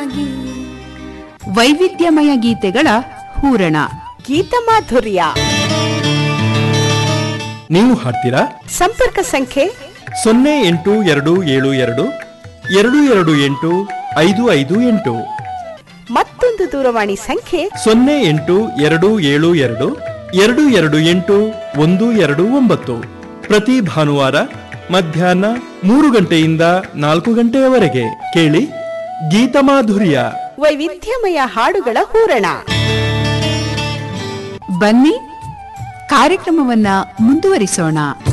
ವೈವಿಧ್ಯಮಯ ಗೀತೆಗಳ ಹೂರಣ ಗೀತಮಾಧುರ್ಯ ನೀವು ಹಾಡ್ತೀರಾ ಸಂಪರ್ಕ ಸಂಖ್ಯೆ ಸೊನ್ನೆ ಎಂಟು ಎರಡು ಏಳು ಎರಡು ಎರಡು ಎರಡು ಎಂಟು ಐದು ಐದು ಎಂಟು ಮತ್ತೊಂದು ದೂರವಾಣಿ ಸಂಖ್ಯೆ ಸೊನ್ನೆ ಎಂಟು ಎರಡು ಏಳು ಎರಡು ಎರಡು ಎರಡು ಎಂಟು ಒಂದು ಎರಡು ಒಂಬತ್ತು ಪ್ರತಿ ಭಾನುವಾರ ಮಧ್ಯಾಹ್ನ ಮೂರು ಗಂಟೆಯಿಂದ ನಾಲ್ಕು ಗಂಟೆಯವರೆಗೆ ಕೇಳಿ ಗೀತಮಾಧುರ್ಯ ವೈವಿಧ್ಯಮಯ ಹಾಡುಗಳ ಹೂರಣ ಬನ್ನಿ ಕಾರ್ಯಕ್ರಮವನ್ನ ಮುಂದುವರಿಸೋಣ